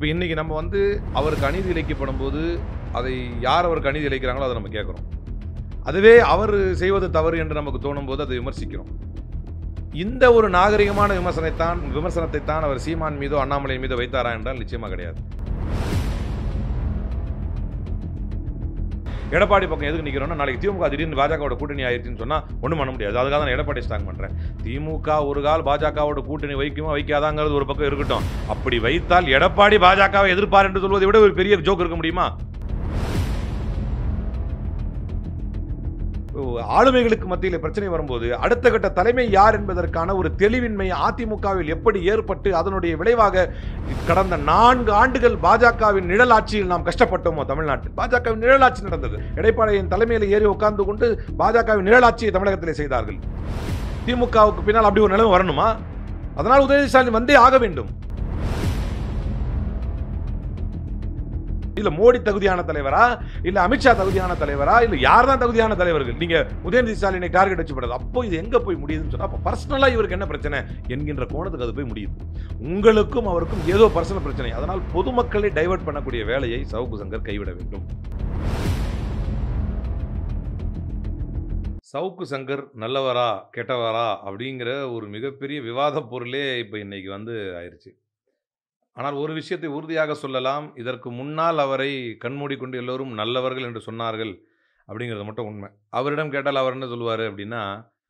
இப்போ இன்னைக்கு நம்ம வந்து அவருக்கு அநீதி இழைக்கப்படும் போது அதை யார் அவருக்கு அநீதி இழைக்கிறாங்களோ அதை நம்ம கேட்குறோம் அதுவே அவர் செய்வது தவறு என்று நமக்கு தோணும் போது அதை விமர்சிக்கிறோம் இந்த ஒரு நாகரிகமான விமர்சனத்தைத்தான் விமர்சனத்தை தான் அவர் சீமான் மீதோ அண்ணாமலை மீதோ வைத்தாரா என்றால் நிச்சயமாக கிடையாது எடப்பாடி பக்கம் எதுக்கு நிற்கிறோம்னா நாளைக்கு திமுக திடீர்னு பாஜகவோட கூட்டணி ஆயிடுச்சுன்னு சொன்னால் ஒன்றும் பண்ண முடியாது அதுக்காக தான் நான் எடப்பாடி ஸ்ட்ராங் பண்ணுறேன் திமுக ஒரு கால் பாஜகவோட கூட்டணி வைக்குமா வைக்காதாங்கிறது ஒரு பக்கம் இருக்கட்டும் அப்படி வைத்தால் எடப்பாடி பாஜகவை எதிர்ப்பார் என்று சொல்வதை விட ஒரு பெரிய ஜோக் இருக்க முடியுமா ஆளுமைகளுக்கு மத்தியில் பிரச்சனை வரும்போது அடுத்த கட்ட தலைமை யார் என்பதற்கான ஒரு தெளிவின்மை அதிமுகவில் எப்படி ஏற்பட்டு அதனுடைய விளைவாக கடந்த நான்கு ஆண்டுகள் பாஜகவின் நிழல் ஆட்சியில் நாம் கஷ்டப்பட்டோமோ தமிழ்நாட்டில் பாஜகவின் நிழல் ஆட்சி நடந்தது எடப்பாடியின் தலைமையில் ஏறி உட்கார்ந்து கொண்டு பாஜகவின் நிழல் ஆட்சியை தமிழகத்திலே செய்தார்கள் திமுகவுக்கு பின்னால் அப்படி ஒரு நிலைமை வரணுமா அதனால் உதயநிதி ஸ்டாலின் வந்தே ஆக வேண்டும் இல்ல மோடி தகுதியான தலைவரா இல்ல அமித்ஷா தகுதியான தலைவரா இல்ல யார் தான் தகுதியான தலைவர்கள் நீங்க உதயநிதி ஸ்டாலினை டார்கெட் வச்சுப்படுறது அப்போ இது எங்க போய் முடியுதுன்னு சொன்னா அப்போ பர்சனலா இவருக்கு என்ன பிரச்சனை என்கின்ற கோணத்துக்கு அது போய் முடியுது உங்களுக்கும் அவருக்கும் ஏதோ பர்சனல் பிரச்சனை அதனால் பொதுமக்களை டைவர்ட் பண்ணக்கூடிய வேலையை சவுக்கு சங்கர் கைவிட வேண்டும் சவுக்கு சங்கர் நல்லவரா கெட்டவரா அப்படிங்கிற ஒரு மிகப்பெரிய விவாத பொருளே இப்போ இன்னைக்கு வந்து ஆயிருச்சு ஆனால் ஒரு விஷயத்தை உறுதியாக சொல்லலாம் இதற்கு முன்னால் அவரை கண்மூடிக்கொண்டு எல்லோரும் நல்லவர்கள் என்று சொன்னார்கள் அப்படிங்கிறது மட்டும் உண்மை அவரிடம் கேட்டால் அவர் என்ன சொல்லுவார் அப்படின்னா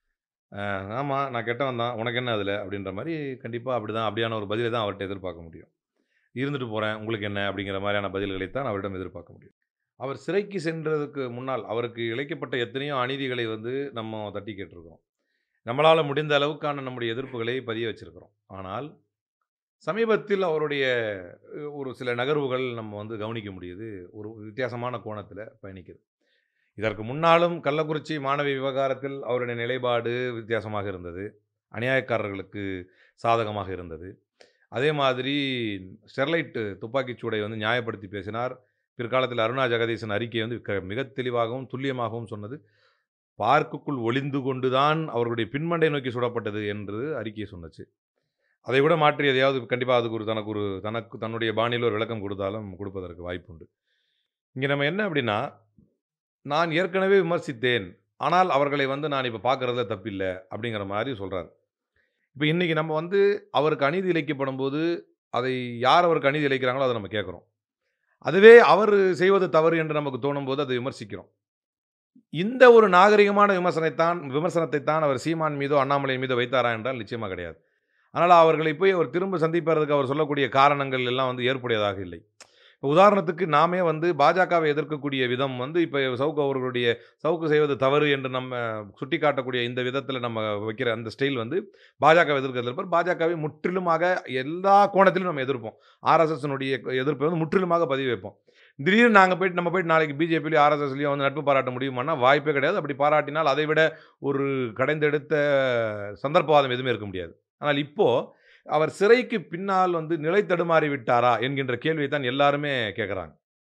ஆமாம் நான் கெட்டவன் தான் உனக்கு என்ன அதில் அப்படின்ற மாதிரி கண்டிப்பாக அப்படி தான் அப்படியான ஒரு பதிலை தான் அவர்கிட்ட எதிர்பார்க்க முடியும் இருந்துட்டு போகிறேன் உங்களுக்கு என்ன அப்படிங்கிற மாதிரியான பதில்களைத்தான் அவரிடம் எதிர்பார்க்க முடியும் அவர் சிறைக்கு சென்றதுக்கு முன்னால் அவருக்கு இழைக்கப்பட்ட எத்தனையோ அநீதிகளை வந்து நம்ம தட்டி கேட்டிருக்கிறோம் நம்மளால் முடிந்த அளவுக்கான நம்முடைய எதிர்ப்புகளை பதிய வச்சிருக்கிறோம் ஆனால் சமீபத்தில் அவருடைய அஹ், ஒரு சில நகர்வுகள் நம்ம வந்து கவனிக்க முடியுது ஒரு வித்தியாசமான கோணத்தில் பயணிக்குது இதற்கு முன்னாலும் கள்ளக்குறிச்சி மாணவி விவகாரத்தில் அவருடைய நிலைப்பாடு வித்தியாசமாக இருந்தது அநியாயக்காரர்களுக்கு சாதகமாக இருந்தது அதே மாதிரி ஸ்டெர்லைட் துப்பாக்கிச் சூடை வந்து நியாயப்படுத்தி பேசினார் பிற்காலத்தில் அருணா ஜெகதீசன் அறிக்கை வந்து க- மிக தெளிவாகவும் துல்லியமாகவும் சொன்னது பார்க்குக்குள் ஒளிந்து கொண்டுதான் அவர்களுடைய பின்மண்டை நோக்கி சுடப்பட்டது என்று அறிக்கையை சொன்னச்சு அதை விட மாற்றி எதையாவது கண்டிப்பாக அதுக்கு ஒரு தனக்கு ஒரு தனக்கு தன்னுடைய பாணியில் ஒரு விளக்கம் கொடுத்தாலும் கொடுப்பதற்கு வாய்ப்புண்டு இங்கே நம்ம என்ன அப்படின்னா நான் ஏற்கனவே விமர்சித்தேன் ஆனால் அவர்களை வந்து நான் இப்போ பார்க்குறதுல தப்பில்லை அப்படிங்கிற மாதிரி சொல்கிறார் இப்போ இன்றைக்கி நம்ம வந்து அவருக்கு அநீதி இழைக்கப்படும் போது அதை யார் அவருக்கு அநீதி இழைக்கிறாங்களோ அதை நம்ம கேட்குறோம் அதுவே அவர் செய்வது தவறு என்று நமக்கு தோணும் போது அதை விமர்சிக்கிறோம் இந்த ஒரு நாகரிகமான விமர்சனத்தைத்தான் விமர்சனத்தைத்தான் அவர் சீமான் மீதோ அண்ணாமலை மீதோ வைத்தாரா என்றால் நிச்சயமாக கிடையாது ஆனால் அவர்களை போய் அவர் திரும்ப சந்திப்பதற்கு அவர் சொல்லக்கூடிய காரணங்கள் எல்லாம் வந்து ஏற்புடையதாக இல்லை இப்போ உதாரணத்துக்கு நாமே வந்து பாஜகவை எதிர்க்கக்கூடிய விதம் வந்து இப்போ சவுக்கு அவர்களுடைய சவுக்கு செய்வது தவறு என்று நம்ம சுட்டி காட்டக்கூடிய இந்த விதத்தில் நம்ம வைக்கிற அந்த ஸ்டைல் வந்து பாஜக எதிர்க்கிறதுல இருப்பார் பாஜகவை முற்றிலுமாக எல்லா கோணத்திலும் நம்ம எதிர்ப்போம் ஆர்எஸ்எஸ்னுடைய எதிர்ப்பை வந்து முற்றிலுமாக பதிவு வைப்போம் திடீர்னு நாங்கள் போயிட்டு நம்ம போயிட்டு நாளைக்கு பிஜேபிலையும் ஆர்எஸ்எஸ்லையும் வந்து நட்பு பாராட்ட முடியுமானா வாய்ப்பே கிடையாது அப்படி பாராட்டினால் அதை விட ஒரு கடைந்தெடுத்த சந்தர்ப்பவாதம் எதுவுமே இருக்க முடியாது ஆனால் இப்போ அவர் சிறைக்கு பின்னால் வந்து நிலை தடுமாறி விட்டாரா என்கின்ற கேள்வியை தான் எல்லாருமே கேட்குறாங்க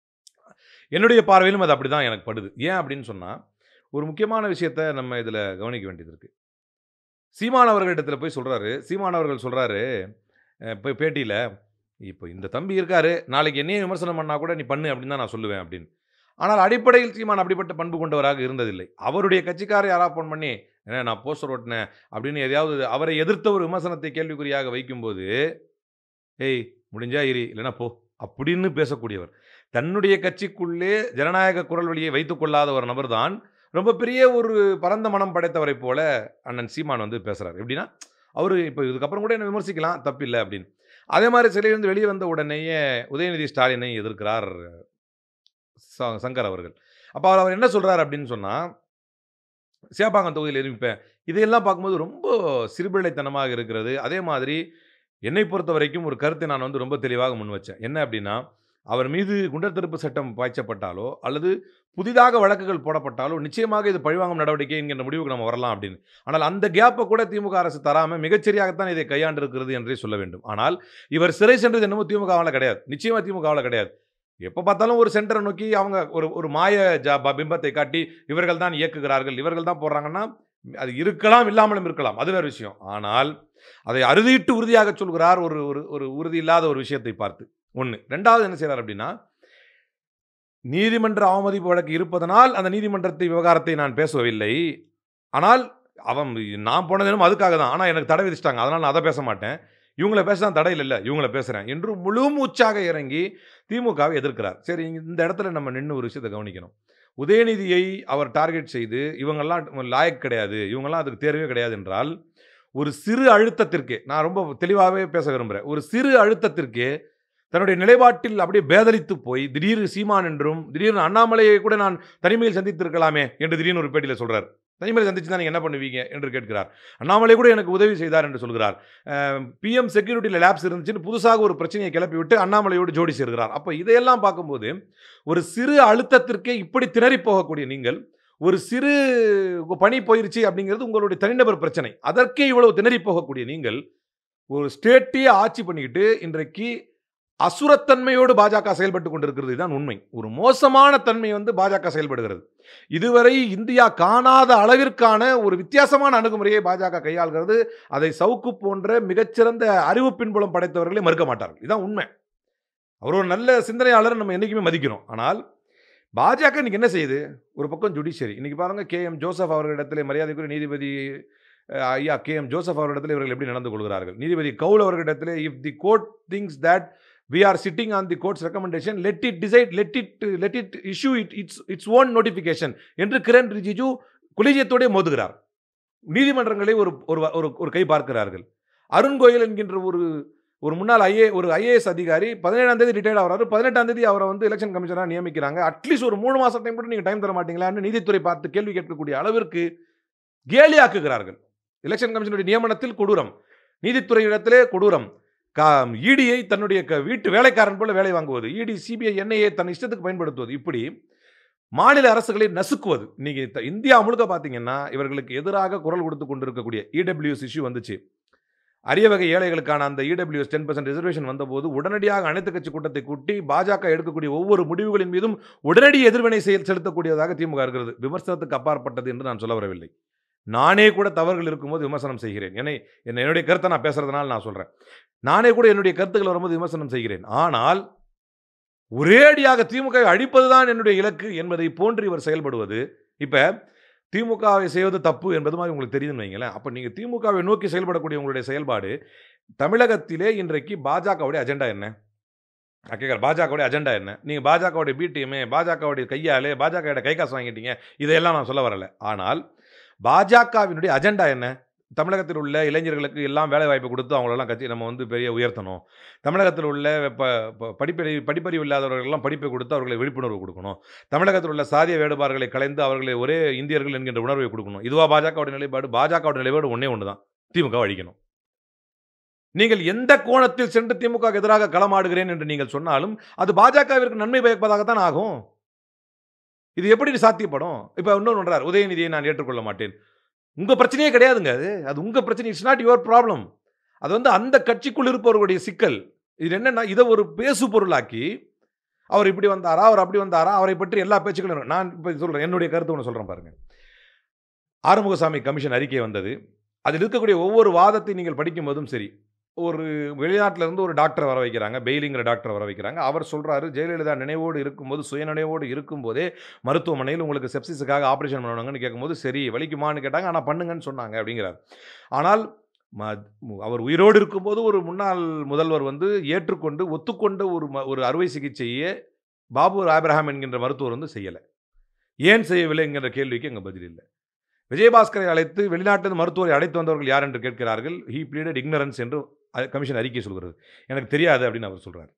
என்னுடைய பார்வையிலும் அது அப்படி தான் எனக்கு படுது ஏன் அப்படின்னு சொன்னால் ஒரு முக்கியமான விஷயத்தை நம்ம இதில் கவனிக்க வேண்டியது இருக்குது சீமான் அவர்களிடத்தில் போய் சொல்கிறாரு சீமான் அவர்கள் சொல்கிறாரு போய் பேட்டியில் இப்போ இந்த தம்பி இருக்காரு நாளைக்கு என்னையும் விமர்சனம் பண்ணால் கூட நீ பண்ணு அப்படின்னு தான் நான் சொல்லுவேன் அப்படின்னு ஆனால் அடிப்படையில் சீமான் அப்படிப்பட்ட பண்பு கொண்டவராக இருந்ததில்லை அவருடைய கட்சிக்காரை யாராவது ஃபோன் பண்ணி ஏன்னா நான் போஸ்டர் ஓட்டினேன் அப்படின்னு எதையாவது அவரை எதிர்த்த ஒரு விமர்சனத்தை கேள்விக்குறியாக வைக்கும்போது ஏய் முடிஞ்சா இரி இல்லைன்னா போ அப்படின்னு பேசக்கூடியவர் தன்னுடைய கட்சிக்குள்ளே ஜனநாயக குரல் வழியை வைத்துக் கொள்ளாத ஒரு நபர் தான் ரொம்ப பெரிய ஒரு பரந்த மனம் படைத்தவரை போல அண்ணன் சீமான் வந்து பேசுறாரு எப்படின்னா அவர் இப்போ இதுக்கப்புறம் கூட என்ன விமர்சிக்கலாம் தப்பில்லை அப்படின்னு அதே மாதிரி சிலையிலிருந்து வெளியே வந்த உடனேயே உதயநிதி ஸ்டாலினை எதிர்க்கிறார் ச- சங்கர் அவர்கள் அப்போ அவர் அவர் என்ன சொல்றார் அப்படின்னு சொன்னால் சேப்பாக்கம் தொகுதியில் இருப்பேன் இதையெல்லாம் பார்க்கும்போது ரொம்ப சிறுபிள்ளைத்தனமாக இருக்கிறது அதே மாதிரி என்னை பொறுத்த வரைக்கும் ஒரு கருத்தை நான் வந்து ரொம்ப தெளிவாக முன் வச்சேன் என்ன அப்படின்னா அவர் மீது குண்டர் தடுப்பு சட்டம் பாய்ச்சப்பட்டாலோ அல்லது புதிதாக வழக்குகள் போடப்பட்டாலோ நிச்சயமாக இது பழிவாங்கும் நடவடிக்கை என்கின்ற முடிவுக்கு நம்ம வரலாம் அப்படின்னு ஆனால் அந்த கேப்பை கூட திமுக அரசு தராமல் மிகச்சரியாகத்தான் இதை கையாண்டு இருக்கிறது என்றே சொல்ல வேண்டும் ஆனால் இவர் சிறை சென்றது என்னமோ திமுகவில் கிடையாது நிச்சயமாக திமுகவில் கிடையாது எப்போ பார்த்தாலும் ஒரு சென்டரை நோக்கி அவங்க ஒரு ஒரு மாய ஜா ப- பிம்பத்தை காட்டி இவர்கள் தான் இயக்குகிறார்கள் இவர்கள் தான் போடுறாங்கன்னா அது இருக்கலாம் இல்லாமலும் இருக்கலாம் அது வேறு விஷயம் ஆனால் அதை அறுதியிட்டு உறுதியாக சொல்கிறார் ஒரு ஒரு ஒரு உறுதி இல்லாத ஒரு விஷயத்தை பார்த்து ஒன்று ரெண்டாவது என்ன செய்கிறார் அப்படின்னா நீதிமன்ற அவமதிப்பு வழக்கு இருப்பதனால் அந்த நீதிமன்றத்தை விவகாரத்தை நான் பேசவில்லை ஆனால் அவன் நான் போனதும் அதுக்காக தான் ஆனால் எனக்கு தடை விதிச்சிட்டாங்க அதனால் நான் அதை பேச மாட்டேன் இவங்கள பேச தான் தடை இல்லை இவங்கள பேசுகிறேன் என்று முழு மூச்சாக இறங்கி திமுகவை எதிர்க்கிறார் சரி இங்க இந்த இடத்துல நம்ம நின்று ஒரு விஷயத்தை கவனிக்கணும் உதயநிதியை அவர் டார்கெட் செய்து இவங்கெல்லாம் லாயக் கிடையாது இவங்கெல்லாம் அதுக்கு தேர்வே கிடையாது என்றால் ஒரு சிறு அழுத்தத்திற்கு நான் ரொம்ப தெளிவாகவே பேச விரும்புகிறேன் ஒரு சிறு அழுத்தத்திற்கு தன்னுடைய நிலைப்பாட்டில் அப்படியே பேதலித்து போய் திடீர் சீமான் என்றும் திடீர்னு அண்ணாமலையை கூட நான் தனிமையில் சந்தித்திருக்கலாமே என்று திடீர்னு ஒரு பேட்டியில் சொல்றார் தனிமையில் சந்திச்சு தான் நீங்கள் என்ன பண்ணுவீங்க என்று கேட்கிறார் அண்ணாமலை கூட எனக்கு உதவி செய்தார் என்று சொல்கிறார் பிஎம் செக்யூரிட்டியில் லேப்ஸ் இருந்துச்சுன்னு புதுசாக ஒரு பிரச்சனையை கிளப்பி விட்டு அண்ணாமலையோடு ஜோடி சேர்கிறார் அப்போ இதையெல்லாம் பார்க்கும்போது ஒரு சிறு அழுத்தத்திற்கே இப்படி திணறி போகக்கூடிய நீங்கள் ஒரு சிறு பணி போயிருச்சு அப்படிங்கிறது உங்களுடைய தனிநபர் பிரச்சனை அதற்கே இவ்வளவு திணறி போகக்கூடிய நீங்கள் ஒரு ஸ்டேட்டையே ஆட்சி பண்ணிக்கிட்டு இன்றைக்கு அசுரத்தன்மையோடு பாஜக செயல்பட்டு கொண்டிருக்கிறது தான் உண்மை ஒரு மோசமான தன்மை வந்து பாஜக செயல்படுகிறது இதுவரை இந்தியா காணாத அளவிற்கான ஒரு வித்தியாசமான அணுகுமுறையை பாஜக கையாள்கிறது அதை சவுக்கு போன்ற மிகச்சிறந்த அறிவு பின்புலம் படைத்தவர்களே மறுக்க மாட்டார்கள் இதுதான் உண்மை அவர் ஒரு நல்ல சிந்தனையாளர் நம்ம என்றைக்குமே மதிக்கிறோம் ஆனால் பாஜக இன்னைக்கு என்ன செய்யுது ஒரு பக்கம் ஜுடிஷியரி இன்னைக்கு பாருங்க கே எம் ஜோசப் அவர்களிடத்திலே மரியாதைக்குரிய நீதிபதி அஹ், ஐயா கே எம் ஜோசப் அவர்களிடத்தில் இவர்கள் எப்படி நடந்து கொள்கிறார்கள் நீதிபதி கவுல் அவர்களிடத்திலே if the court things that we are sitting on the court's recommendation let it decide let it let it issue it its its own notification என்று கிரண் ரிஜிஜு குலிஜியத்தோடே மோதுகிறார் நீதிமன்றங்களை ஒரு ஒரு ஒரு ஒரு கை பார்க்கிறார்கள் அருண் கோயல் என்கின்ற ஒரு ஒரு முன்னாள் ஐஏ ஒரு ஐஏஎஸ் அதிகாரி பதினேழாம் தேதி ரிட்டையர்ட் ஆகிறாரு பதினெட்டாம் தேதி அவரை வந்து எலெக்ஷன் கமிஷனராக நியமிக்கிறாங்க அட்லீஸ்ட் ஒரு மூணு மாசம் டைம் கூட நீங்கள் டைம் தர மாட்டீங்களான்னு நீதித்துறை பார்த்து கேள்வி கேட்கக்கூடிய அளவிற்கு கேலியாக்குகிறார்கள் எலெக்ஷன் கமிஷனுடைய நியமனத்தில் கொடூரம் நீதித்துறை இடத்திலே கொடூரம் கா இடியை தன்னுடைய க- வீட்டு வேலைக்காரன் போல வேலை வாங்குவது இடி சிபிஐ என்ஐஏ தன் இஷ்டத்துக்கு பயன்படுத்துவது இப்படி மாநில அரசுகளை நசுக்குவது இன்னைக்கு த- இந்தியா முழுக்க பார்த்தீங்கன்னா இவர்களுக்கு எதிராக குரல் கொடுத்து கொண்டிருக்கக்கூடிய இடபிள்யூஎஸ் இஷ்யூ வந்துச்சு அரிய வகை ஏழைகளுக்கான அந்த இடபிள்யூஎஸ் டென் பர்சன்ட் ரிசர்வேஷன் வந்தபோது உடனடியாக அனைத்து கட்சி கூட்டத்தை கூட்டி பாஜக எடுக்கக்கூடிய ஒவ்வொரு முடிவுகளின் மீதும் உடனடி எதிர்வினை செயல் செலுத்தக்கூடியதாக திமுக இருக்கிறது விமர்சனத்துக்கு அப்பாற்பட்டது என்று நான் சொல்ல வரவில்லை நானே கூட தவறுகள் இருக்கும்போது விமர்சனம் செய்கிறேன் என்னை என்ன- என்னுடைய கருத்தை நான் பேசுறதுனால நான் சொல்றேன் நானே கூட என்னுடைய கருத்துக்கள் வரும்போது விமர்சனம் செய்கிறேன் ஆனால் ஒரேடியாக திமுக அழிப்பதுதான் என்னுடைய இலக்கு என்பதை போன்று இவர் செயல்படுவது இப்ப திமுகவை செய்வது தப்பு என்பது மாதிரி உங்களுக்கு தெரியுதுன்னு வைங்களேன் அப்போ நீங்கள் திமுகவை நோக்கி செயல்படக்கூடிய உங்களுடைய செயல்பாடு தமிழகத்திலே இன்றைக்கு பாஜகவுடைய அஜெண்டா என்ன நான் கேட்குறேன் பாஜகவுடைய அஜெண்டா என்ன நீங்கள் பாஜகவுடைய பிடிஎம்ஏ பாஜகவுடைய கையாலே பாஜக கை காசு வாங்கிட்டீங்க இதையெல்லாம் நான் சொல்ல வரல ஆனால் பாஜகவினுடைய அஜெண்டா என்ன தமிழகத்தில் உள்ள இளைஞர்களுக்கு எல்லாம் வேலை வாய்ப்பு கொடுத்து அவங்களெல்லாம் கட்சி நம்ம வந்து பெரிய உயர்த்தணும் தமிழகத்தில் உள்ள ப ப- படிப்பறி படிப்பறிவு இல்லாதவர்களெல்லாம் படிப்பை கொடுத்து அவர்களை விழிப்புணர்வு கொடுக்கணும் தமிழகத்தில் உள்ள சாதிய வேறுபாடுகளை கலைந்து அவர்களை ஒரே இந்தியர்கள் என்கின்ற உணர்வை கொடுக்கணும் இதுவா பாஜகவுடைய நிலைப்பாடு பாஜகவுடைய நிலைப்பாடு ஒன்றே ஒன்று தான் திமுக அழிக்கணும் நீங்கள் எந்த கோணத்தில் சென்று திமுக எதிராக களமாடுகிறேன் என்று நீங்கள் சொன்னாலும் அது பாஜகவிற்கு நன்மை பயப்பதாகத்தான் ஆகும் இது எப்படி சாத்தியப்படும் இப்போ இன்னொன்று ஒன்றார் உதயநிதியை நான் ஏற்றுக்கொள்ள மாட்டேன் உங்க பிரச்சனையே கிடையாதுங்க அது அது உங்க பிரச்சனை இட்ஸ் நாட் யுவர் ப்ராப்ளம் அது வந்து அந்த கட்சிக்குள் இருப்பவர்களுடைய சிக்கல் இது என்னன்னா இதை ஒரு பேசு பொருளாக்கி அவர் இப்படி வந்தாரா அவர் அப்படி வந்தாரா அவரை பற்றி எல்லா பேச்சுக்களும் இருக்கு. நான் இப்போ சொல்றேன் என்னுடைய கருத்து ஒன்று சொல்றேன் பாருங்க ஆறுமுகசாமி கமிஷன் அறிக்கை வந்தது அதில் இருக்கக்கூடிய ஒவ்வொரு வாதத்தை நீங்கள் படிக்கும் போதும் சரி ஒரு வெளிநாட்டில இருந்து ஒரு டாக்டர் வர வைக்கிறாங்க பெயிலிங்கிற டாக்டர் வர வைக்கிறாங்க அவர் சொல்றாரு ஜெயலலிதா நினைவோடு இருக்கும்போது சுயநினைவோடு இருக்கும்போதே மருத்துவமனையில் உங்களுக்கு செப்சிஸுக்காக ஆப்ரேஷன் பண்ணணுங்கன்னு கேட்கும்போது சரி வலிக்குமான்னு கேட்டாங்க ஆனால் பண்ணுங்கன்னு சொன்னாங்க அப்படிங்கிறார் ஆனால் ம- அவர் உயிரோடு இருக்கும்போது ஒரு முன்னாள் முதல்வர் வந்து ஏற்றுக்கொண்டு ஒத்துக்கொண்ட ஒரு ம- ஒரு அறுவை சிகிச்சையே பாபு ஆபிரஹாம் என்கின்ற மருத்துவர் வந்து செய்யலை ஏன் செய்யவில்லை என்கின்ற கேள்விக்கு எங்கள் பதில் இல்லை விஜயபாஸ்கரை அழைத்து வெளிநாட்டிலிருந்து மருத்துவரை அழைத்து வந்தவர்கள் யார் என்று கேட்கிறார்கள் ஹீ ப்ளீடட் ignorance என்று அ- கமிஷன் அறிக்கை சொல்கிறது எனக்கு தெரியாது அப்படின்னு அவர் சொல்றார்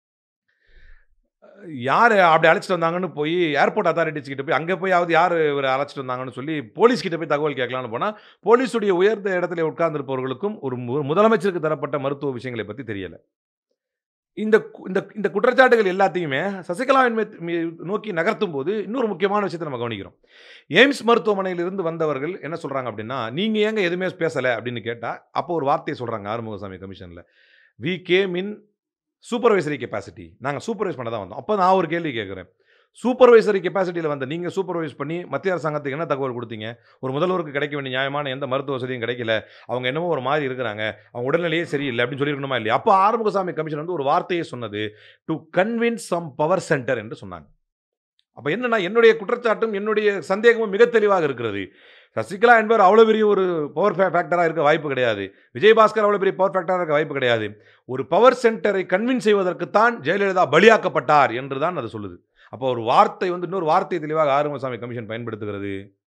யார் அப்படி அழைச்சிட்டு வந்தாங்கன்னு போய் ஏர்போர்ட் அத்தாரிட்டிஸ் கிட்ட போய் அங்கே போயாவது யார் இவர் அழைச்சிட்டு வந்தாங்கன்னு சொல்லி போலீஸ் கிட்ட போய் தகவல் கேட்கலான்னு போனால் போலீஸுடைய உயர்ந்த இடத்துல உட்கார்ந்திருப்பவர்களுக்கும் ஒரு மு- முதலமைச்சருக்கு தரப்பட்ட மருத்துவ விஷயங்களை பற்றி தெரியல இந்த கு- இந்த இந்த குற்றச்சாட்டுகள் எல்லாத்தையுமே சசிகலாவின் மீது- மீ- நோக்கி நகர்த்தும் போது இன்னொரு முக்கியமான விஷயத்தை நம்ம கவனிக்கிறோம் எய்ம்ஸ் மருத்துவமனையிலிருந்து வந்தவர்கள் என்ன சொல்றாங்க அப்படின்னா நீங்க ஏங்க எதுவுமே பேசல அப்படின்னு கேட்டா அப்போ ஒரு வார்த்தையை சொல்றாங்க ஆறுமுகசாமி கமிஷன்ல we came in supervisory capacity நாங்கள் சூப்பர்வைஸ் பண்ண தான் வந்தோம் அப்போ நான் ஒரு கேள்வி கேட்குறேன் சூப்பர்வைசரி கெப்பாசிட்டியில் வந்த நீங்கள் சூப்பர்வைஸ் பண்ணி மத்திய அரசாங்கத்துக்கு என்ன தகவல் கொடுத்தீங்க ஒரு முதல்வருக்கு கிடைக்க வேண்டிய நியாயமான எந்த மருத்துவ வசதியும் கிடைக்கல அவங்க என்னமோ ஒரு மாதிரி இருக்கிறாங்க அவங்க உடல்நிலையே சரியில்லை அப்படின்னு சொல்லியிருக்கணுமா இல்லையா அப்போ ஆறுமுகசாமி கமிஷன் வந்து ஒரு வார்த்தையை சொன்னது to convince some power center என்று சொன்னாங்க அப்போ என்னன்னா என்னுடைய குற்றச்சாட்டும் என்னுடைய சந்தேகமும் மிக தெளிவாக இருக்கிறது சசிகலா என்பவர் அவ்வளோ பெரிய ஒரு பவர் ஃபேக்டராக இருக்க வாய்ப்பு கிடையாது விஜயபாஸ்கர் அவ்வளோ பெரிய பவர் ஃபேக்டராக இருக்க வாய்ப்பு கிடையாது ஒரு பவர் சென்டரை கன்வின்ஸ் செய்வதற்குத்தான் ஜெயலலிதா பலியாக்கப்பட்டார் என்று தான் அது சொல்லுது அப்போ ஒரு வார்த்தை வந்து இன்னொரு வார்த்தை தெளிவாக ஆறுமுகசாமி கமிஷன் பயன்படுத்துகிறது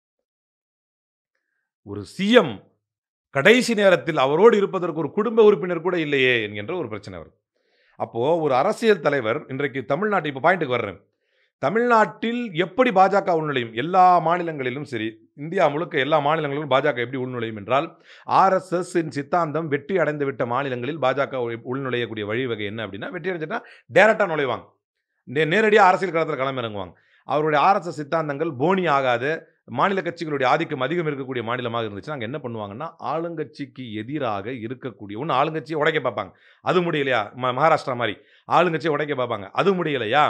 ஒரு சிஎம் கடைசி நேரத்தில் அவரோடு இருப்பதற்கு ஒரு குடும்ப உறுப்பினர் கூட இல்லையே என்கின்ற ஒரு பிரச்சனை வரும் அப்போது ஒரு அரசியல் தலைவர் இன்றைக்கு தமிழ்நாட்டு இப்போ பாயிண்ட்டுக்கு வர்றேன் தமிழ்நாட்டில் எப்படி பாஜக உள்நுழையும் எல்லா மாநிலங்களிலும் சரி இந்தியா முழுக்க எல்லா மாநிலங்களிலும் பாஜக எப்படி உள்நுழையும் என்றால் ஆர்எஸ்எஸ் இன் சித்தாந்தம் வெற்றி அடைந்து விட்ட மாநிலங்களில் பாஜக உள்- உள்நுழையக்கூடிய வழிவகை என்ன அப்படின்னா வெற்றி அடைஞ்சிட்டா டேரெக்டாக நுழைவாங்க நே நேரடியாக அரசியல் களத்தில் களமிறங்குவாங்க அவருடைய ஆர்எஸ்எஸ் சித்தாந்தங்கள் போனி ஆகாத மாநில கட்சிகளுடைய ஆதிக்கம் அதிகம் இருக்கக்கூடிய மாநிலமாக இருந்துச்சுன்னா அங்கே என்ன பண்ணுவாங்கன்னா ஆளுங்கட்சிக்கு எதிராக இருக்கக்கூடிய ஒன்று ஆளுங்கட்சியை உடைக்க பார்ப்பாங்க அது முடியலையா ம- மகாராஷ்டிரா மாதிரி ஆளுங்கட்சியை உடைக்க பார்ப்பாங்க அது முடியலையா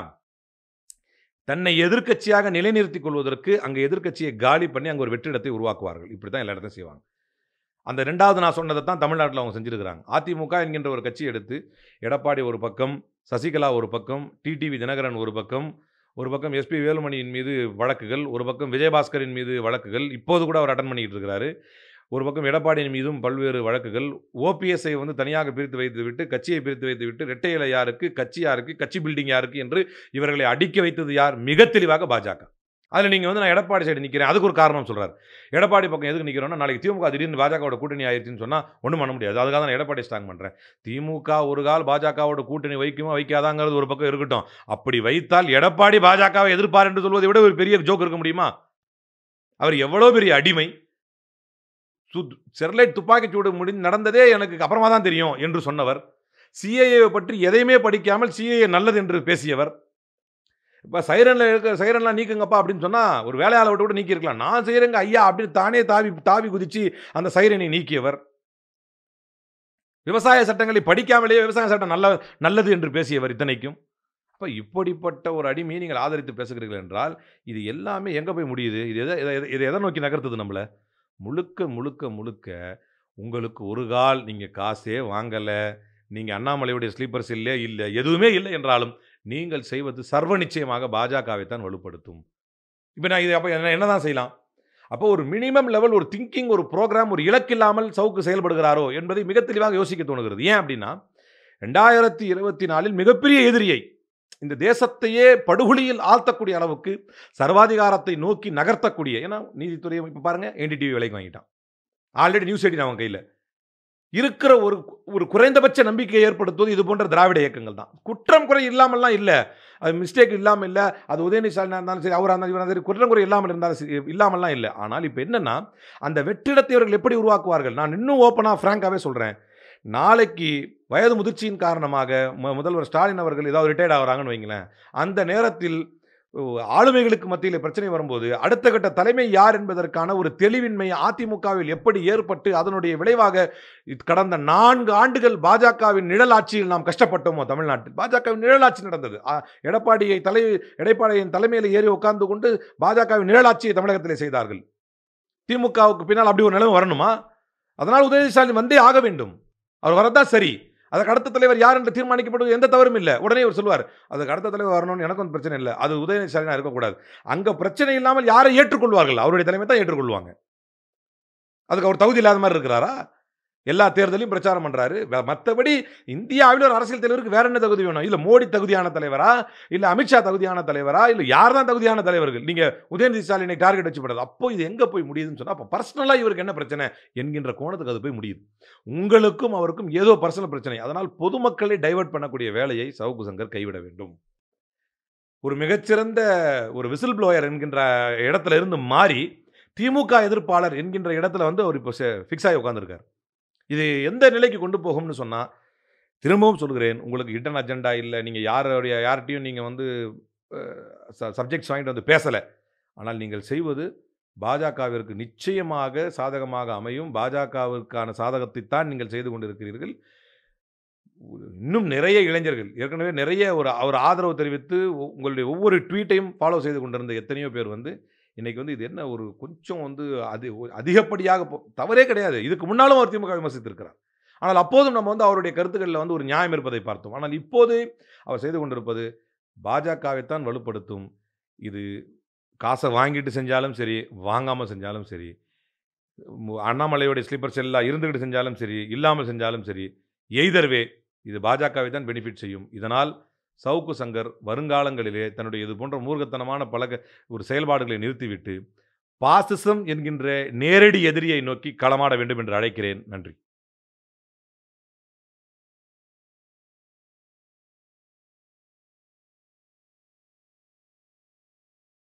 தன்னை எதிர்க்கட்சியாக நிலைநிறுத்திக் கொள்வதற்கு அங்கே எதிர்க்கட்சியை காலி பண்ணி அங்கே ஒரு வெற்றிடத்தை உருவாக்குவார்கள் இப்படி தான் எல்லா இடத்தையும் செய்வாங்க அந்த ரெண்டாவது நான் சொன்னதை தான் தமிழ்நாட்டில் அவங்க செஞ்சிருக்கிறாங்க அதிமுக என்கின்ற ஒரு கட்சி எடுத்து எடப்பாடி ஒரு பக்கம் சசிகலா ஒரு பக்கம் டிடிவி தினகரன் ஒரு பக்கம் ஒரு பக்கம் எஸ்பி வேலுமணியின் மீது வழக்குகள் ஒரு பக்கம் விஜயபாஸ்கரின் மீது வழக்குகள் இப்போது கூட அவர் அட்டன் பண்ணிக்கிட்டு இருக்கிறாரு ஒரு பக்கம் எடப்பாடியின் மீதும் பல்வேறு வழக்குகள் ஓபிஎஸ்ஐ வந்து தனியாக பிரித்து வைத்து விட்டு கட்சியை பிரித்து வைத்து விட்டு இரட்டை இலை யாருக்கு கட்சி யாருக்கு கட்சி பில்டிங் யாருக்கு என்று இவர்களை அடிக்க வைத்தது யார் மிக தெளிவாக பாஜக அதில் நீங்கள் வந்து நான் எடப்பாடி சைடு நிற்கிறேன் அதுக்கு ஒரு காரணம் சொல்றாரு எடப்பாடி பக்கம் எதுக்கு நிற்கிறோன்னா நாளைக்கு திமுக திடீர்னு பாஜகவோட கூட்டணி ஆயிடுச்சுன்னு சொன்னால் ஒன்றும் பண்ண முடியாது அதுக்காக தான் நான் எடப்பாடி ஸ்ட்ராங் பண்ணுறேன் திமுக ஒரு கால் பாஜகவோட கூட்டணி வைக்குமா வைக்காதாங்கிறது ஒரு பக்கம் இருக்கட்டும் அப்படி வைத்தால் எடப்பாடி பாஜகவை எதிர்ப்பார் என்று சொல்வதை விட ஒரு பெரிய ஜோக் இருக்க முடியுமா அவர் எவ்வளோ பெரிய அடிமை சு- ஸ்டெர்லைட் துப்பாக்கிச் சூடு முடிந்து நடந்ததே எனக்கு அப்புறமா தான் தெரியும் என்று சொன்னவர் சிஏஏ பற்றி எதையுமே படிக்காமல் சிஏஏ நல்லது என்று பேசியவர் இப்போ சைரனில் இருக்க சைரன்லாம் நீக்குங்கப்பா அப்படின்னு சொன்னால் ஒரு வேலையாளை விட்டு கூட நீக்கியிருக்கலாம் நான் செய்கிறேங்க ஐயா அப்படின்னு தானே தாவி தாவி குதிச்சு அந்த சைரனை நீக்கியவர் விவசாய சட்டங்களை படிக்காமலேயே விவசாய சட்டம் நல்ல நல்லது என்று பேசியவர் இத்தனைக்கும் அப்போ இப்படிப்பட்ட ஒரு அடிமையை நீங்கள் ஆதரித்து பேசுகிறீர்கள் என்றால் இது எல்லாமே எங்கே போய் முடியுது இது எதை எதை- இதை எதை நோக்கி நகர்த்துது நம்மளை முழுக்க முழுக்க முழுக்க உங்களுக்கு ஒரு கால் நீங்கள் காசே வாங்கலை நீங்கள் அண்ணாமலையுடைய ஸ்லீப்பர் செல்லே இல்லை எதுவுமே இல்லை என்றாலும் நீங்கள் செய்வது சர்வ நிச்சயமாக பாஜகவை தான் வலுப்படுத்தும் இப்போ நான் இது அப்போ என்ன என்ன தான் செய்யலாம் அப்போ ஒரு மினிமம் லெவல் ஒரு திங்கிங் ஒரு ப்ரோக்ராம் ஒரு இலக்கில்லாமல் சவுக்கு செயல்படுகிறாரோ என்பதை மிக தெளிவாக யோசிக்க தோணுகிறது ஏன் அப்படின்னா ரெண்டாயிரத்தி இருபத்தி நாலில் மிகப்பெரிய எதிரியை இந்த தேசத்தையே படுகொலியில் ஆழ்த்தக்கூடிய அளவுக்கு சர்வாதிகாரத்தை நோக்கி நகர்த்தக்கூடிய ஏன்னா நீதித்துறை இப்போ பாருங்க என்டிடிவி விலைக்கு வாங்கிட்டான் ஆல்ரெடி நியூஸ் எயிட்டின் அவன் கையில் இருக்கிற ஒரு ஒரு குறைந்தபட்ச நம்பிக்கையை ஏற்படுத்துவது இது போன்ற திராவிட இயக்கங்கள் தான் குற்றம் குறை இல்லாமல்லாம் இல்லை அது மிஸ்டேக் இல்லாமல் இல்லை அது உதயநிதி ஸ்டாலினாக இருந்தாலும் சரி அவராக இருந்தாலும் இவராக இருந்தாலும் சரி குற்றம் குறை இல்லாமல் இருந்தாலும் சரி இல்லாமல்லாம் இல்லை ஆனால் இப்போ என்னன்னா அந்த வெற்றிடத்தை அவர்கள் எப்படி உருவாக்குவார்கள் நான் இன்னும் ஓப்பனாக ஃப்ராங்காகவே சொல்கிறேன் நாளைக்கு வயது முதிர்ச்சியின் காரணமாக மு- முதல்வர் ஸ்டாலின் அவர்கள் ஏதாவது ரிட்டையர்ட் ஆகுறாங்கன்னு வைங்களேன் அந்த நேரத்தில் ஓ, ஆளுமைகளுக்கு மத்தியில் பிரச்சனை வரும்போது அடுத்த கட்ட தலைமை யார் என்பதற்கான ஒரு தெளிவின்மை அதிமுகவில் எப்படி ஏற்பட்டு அதனுடைய விளைவாக இது கடந்த நான்கு ஆண்டுகள் பாஜகவின் நிழலாட்சியில் நாம் கஷ்டப்பட்டோமோ தமிழ்நாட்டில் பாஜகவின் நிழலாட்சி நடந்தது ஆ, எடப்பாடியை தலை எடப்பாடியின் தலைமையில் ஏறி உட்கார்ந்து கொண்டு பாஜகவின் நிழலாட்சியை தமிழகத்திலே செய்தார்கள் திமுகவுக்கு பின்னால் அப்படி ஒரு நிலைமை வரணுமா அதனால் உதயநிதி ஸ்டாலின் வந்தே ஆக வேண்டும் அவர் வரதான் சரி அதுக்கு அடுத்த தலைவர் யார் என்று தீர்மானிக்கப்படுவது எந்த தவறும் இல்லை உடனே அவர் சொல்வார் அதுக்கு அடுத்த தலைவர் வரணும்னு எனக்கும் பிரச்சனை இல்லை அது உதயநிதி ஸ்டாலினா இருக்கக்கூடாது அங்க பிரச்சனை இல்லாமல் யாரை ஏற்றுக்கொள்வார்கள் அவருடைய தலைமை தான் ஏற்றுக்கொள்வாங்க அதுக்கு அவர் தகுதி இல்லாத மாதிரி இருக்கிறாரா எல்லா தேர்தலையும் பிரச்சாரம் பண்றாரு வே- மத்தபடி இந்தியாவில் ஒரு அரசியல் தலைவருக்கு வேற என்ன தகுதி வேணும் இல்ல மோடி தகுதியான தலைவரா இல்ல அமித்ஷா தகுதியான தலைவரா இல்ல யார் தான் தகுதியான தலைவர்கள் நீங்க உதயநிதி ஸ்டாலினை டார்கெட் வச்சு படுறது அப்போ இது எங்க போய் முடியுதுன்னு சொன்னா அப்போ பர்சனலா இவருக்கு என்ன பிரச்சனை என்கின்ற கோணத்துக்கு அது போய் முடியுது உங்களுக்கும் அவருக்கும் ஏதோ பர்சனல் பிரச்சனை அதனால் பொதுமக்களை டைவர்ட் பண்ணக்கூடிய வேலையை சவுக்கு சங்கர் கைவிட வேண்டும் ஒரு மிகச்சிறந்த ஒரு விசில் ப்ளோயர் என்கின்ற இடத்துல இருந்து மாறி திமுக எதிர்ப்பாளர் என்கின்ற இடத்துல வந்து அவர் இப்போ ஃபிக்ஸ் ஆகி உட்காந்துருக்கார் இது எந்த நிலைக்கு கொண்டு போகும்னு சொன்னால் திரும்பவும் சொல்கிறேன் உங்களுக்கு ஹிடன் அஜெண்டா இல்லை நீங்கள் யாருடைய யார்கிட்டையும் நீங்கள் வந்து சப்ஜெக்ட்ஸ் வாங்கிட்டு வந்து பேசலை ஆனால் நீங்கள் செய்வது பாஜகவிற்கு நிச்சயமாக சாதகமாக அமையும் பாஜகவிற்கான சாதகத்தைத்தான் நீங்கள் செய்து கொண்டிருக்கிறீர்கள் இன்னும் நிறைய இளைஞர்கள் ஏற்கனவே நிறைய ஒரு ஒரு ஆதரவு தெரிவித்து உ- உங்களுடைய ஒவ்வொரு ட்வீட்டையும் ஃபாலோ செய்து கொண்டிருந்த எத்தனையோ பேர் வந்து இன்னைக்கு வந்து இது என்ன ஒரு கொஞ்சம் வந்து அது ஒரு அதிகப்படியாக போ- தவறே கிடையாது இதுக்கு முன்னாலும் அவர் திமுக விமர்சித்திருக்கிறார் ஆனால் அப்போதும் நம்ம வந்து அவருடைய கருத்துக்களில் வந்து ஒரு நியாயம் இருப்பதை பார்த்தோம் ஆனால் இப்போது அவர் செய்து கொண்டிருப்பது பாஜகவைத்தான் வலுப்படுத்தும் இது காசை வாங்கிட்டு செஞ்சாலும் சரி வாங்காமல் செஞ்சாலும் சரி மு- அண்ணாமலையோடைய ஸ்லீப்பர் செல்லாக இருந்துக்கிட்டு செஞ்சாலும் சரி இல்லாமல் செஞ்சாலும் சரி எய்தர்வே இது பாஜகவை தான் பெனிஃபிட் செய்யும் இதனால் சவுக்கு சங்கர் வருங்காலங்களிலே தன்னுடைய இது போன்ற மூர்க்கத்தனமான பழக்க ஒரு செயல்பாடுகளை நிறுத்திவிட்டு பாசிசம் என்கின்ற நேரடி எதிரியை நோக்கி களமாட வேண்டும் என்று அழைக்கிறேன் நன்றி